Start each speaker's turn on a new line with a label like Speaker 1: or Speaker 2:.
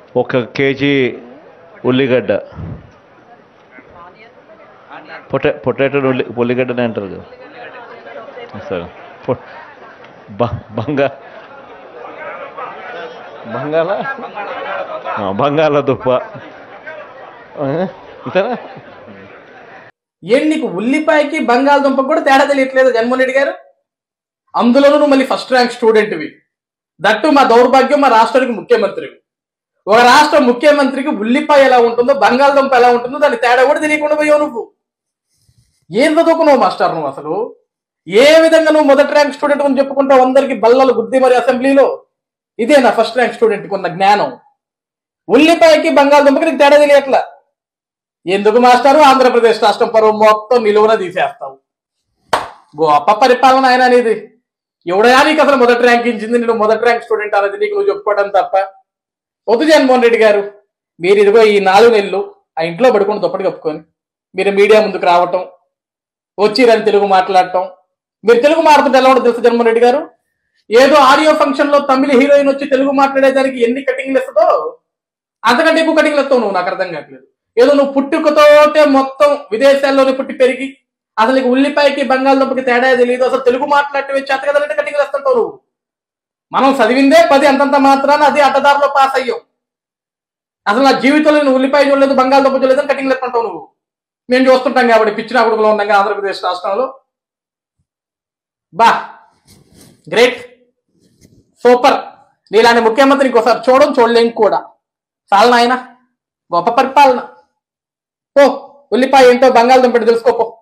Speaker 1: ఒక కేజీ ఉల్లిగడ్డ పొటా పొటాటో ఉల్లి ఉల్లిగడ్డనే అంటారు కదా సరే పొ- బ- బంగా బంగాళ ఆ, బంగాళదుంప ఆ, ఇంతేనా
Speaker 2: ఏం నీకు ఉల్లిపాయకి బంగాళదుంపకు కూడా తేడా తెలియట్లేదు జగన్మోహన్ రెడ్డి గారు అందులోనూ నువ్వు మళ్ళీ ఫస్ట్ ర్యాంక్ స్టూడెంట్వి దట్టు మా దౌర్భాగ్యం మా రాష్ట్రానికి ముఖ్యమంత్రివి ఒక రాష్ట్ర ముఖ్యమంత్రికి ఉల్లిపాయ ఎలా ఉంటుందో బంగాళదుంప ఎలా ఉంటుందో దాని తేడా కూడా తెలియకుండా పోయావు నువ్వు ఏం చదువుకున్నావు మాస్టర్ నువ్వు అసలు ఏ విధంగా నువ్వు మొదటి ర్యాంక్ స్టూడెంట్ అని చెప్పుకుంటావు అందరికి బల్లలు గుద్ది మరి అసెంబ్లీలో ఇదే నా ఫస్ట్ ర్యాంక్ స్టూడెంట్కి ఉన్న జ్ఞానం ఉల్లిపాయకి బంగాళదుంపకి నీకు తేడా తెలియట్లా ఎందుకు మాస్టారు ఆంధ్రప్రదేశ్ రాష్ట్రం పరువు మొత్తం నిలువున తీసేస్తావు గొప్ప పరిపాలన ఆయన అనేది ఎవడయా నీకు అసలు మొదటి ర్యాంక్ ఇచ్చింది నేను మొదటి ర్యాంక్ స్టూడెంట్ అనేది నీకు నువ్వు చెప్పుకోవడం తప్ప వద్దు జగన్మోహన్ రెడ్డి గారు మీరు ఇదిగో ఈ నాలుగు నెలలు ఆ ఇంట్లో పడుకొని దుప్పటి కప్పుకొని మీరు మీడియా ముందుకు రావటం వచ్చిరని తెలుగు మాట్లాడటం మీరు తెలుగు మాట్లాడుతుంటే ఎలా ఉండదు తెలుసు జగన్మోహన్ రెడ్డి గారు ఏదో ఆడియో ఫంక్షన్ లో తమిళ హీరోయిన్ వచ్చి తెలుగు మాట్లాడేదానికి ఎన్ని కటింగ్లు ఇస్తుందో అంతకంటే ఎక్కువ కటింగ్లు ఇస్తావు నువ్వు నాకు అర్థం కావట్లేదు ఏదో నువ్వు పుట్టుకతోటే మొత్తం విదేశాల్లోనే పుట్టి పెరిగి అసలు నీకు ఉల్లిపాయకి బంగాళదుంపకి తేడా తెలియదు అసలు తెలుగు మాట్లాడితే చేత కదంటే కటింగ్లు వేస్తుంటావు నువ్వు మనం చదివిందే పది అంతంత మాత్రాన అది అడ్డదారిలో పాస్ అయ్యాం అసలు నా జీవితంలో నేను ఉల్లిపాయ చూడలేదు బంగాళదుంప చూడలేదు అని కటింగ్లు ఎత్తుంటావు నువ్వు మేము చూస్తుంటాం కాబట్టి పిచ్చిన కొడుకులో ఉన్నాం కదా ఆంధ్రప్రదేశ్ రాష్ట్రంలో బా గ్రేట్ సూపర్ నీలాంటి ముఖ్యమంత్రి ఇంకోసారి చూడడం చూడలేం కూడా చాలు నాయన గొప్ప పరిపాలన పో ఉల్లిపాయ ఏంటో బంగాళదుంపటి తెలుసుకోపో